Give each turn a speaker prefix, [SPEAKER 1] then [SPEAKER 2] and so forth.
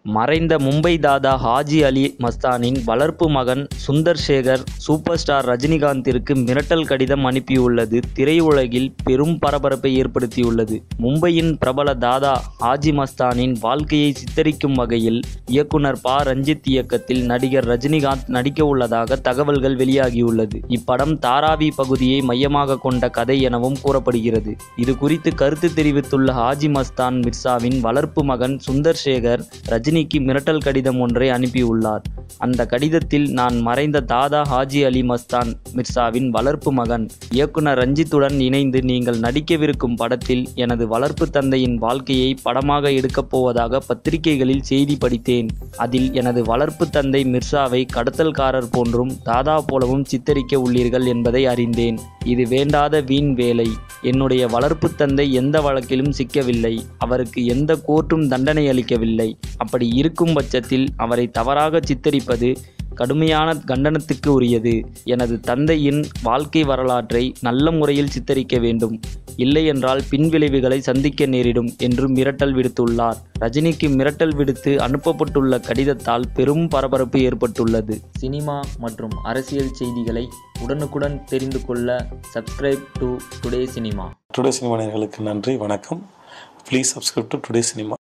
[SPEAKER 1] மறைந்த மும்பை தாதா ஹாஜி அலி மஸ்தானின் வளர்ப்பு மகன் சுந்தர் சேகர் சூப்பர் ஸ்டார் ரஜினிகாந்திற்கு மிரட்டல் கடிதம் அனுப்பியுள்ளது திரையுலகில் பெரும் பரபரப்பை ஏற்படுத்தியுள்ளது மும்பையின் பிரபல தாதா ஹாஜி மஸ்தானின் வாழ்க்கையை சித்தரிக்கும் வகையில் இயக்குனர் ப ரஞ்சித் இயக்கத்தில் நடிகர் ரஜினிகாந்த் நடிக்க உள்ளதாக தகவல்கள் வெளியாகியுள்ளது இப்படம் தாராவி பகுதியை மையமாக கொண்ட கதை எனவும் கூறப்படுகிறது இது குறித்து கருத்து தெரிவித்துள்ள ஹாஜி மஸ்தான் மிர்சாவின் வளர்ப்பு மகன் சுந்தர் சேகர் ரஜினிக்கு மிரட்டல் கடிதம் ஒன்றை அனுப்பியுள்ளார் அந்த கடிதத்தில் நான் மறைந்த தாதா ஹாஜி அலி மஸ்தான் மிர்சாவின் வளர்ப்பு மகன் இயக்குனர் ரஞ்சித்துடன் இணைந்து நீங்கள் நடிக்கவிருக்கும் படத்தில் எனது வளர்ப்பு தந்தையின் வாழ்க்கையை படமாக எடுக்கப் போவதாக பத்திரிகைகளில் செய்தி படித்தேன் அதில் எனது வளர்ப்பு தந்தை மிர்சாவை கடத்தல்காரர் போன்றும் தாதா போலவும் சித்தரிக்க உள்ளீர்கள் என்பதை அறிந்தேன் இது வேண்டாத வீண் வேலை என்னுடைய வளர்ப்பு தந்தை எந்த வழக்கிலும் சிக்கவில்லை அவருக்கு எந்த கோர்ட்டும் தண்டனை அளிக்கவில்லை அப்படி இருக்கும் பட்சத்தில் அவரை தவறாக சித்தரிப்பது கடுமையான கண்டனத்துக்கு உரியது எனது தந்தையின் வாழ்க்கை வரலாற்றை நல்ல முறையில் சித்தரிக்க வேண்டும் இல்லையென்றால் பின்விளைவுகளை சந்திக்க நேரிடும் என்று மிரட்டல் விடுத்துள்ளார் ரஜினிக்கு மிரட்டல் விடுத்து அனுப்பப்பட்டுள்ள கடிதத்தால் பெரும் பரபரப்பு ஏற்பட்டுள்ளது சினிமா மற்றும் அரசியல் செய்திகளை உடனுக்குடன் தெரிந்து கொள்ள subscribe to Today Cinema
[SPEAKER 2] Today Cinema நேயர்களுக்கு நன்றி வணக்கம் please subscribe to Today cinema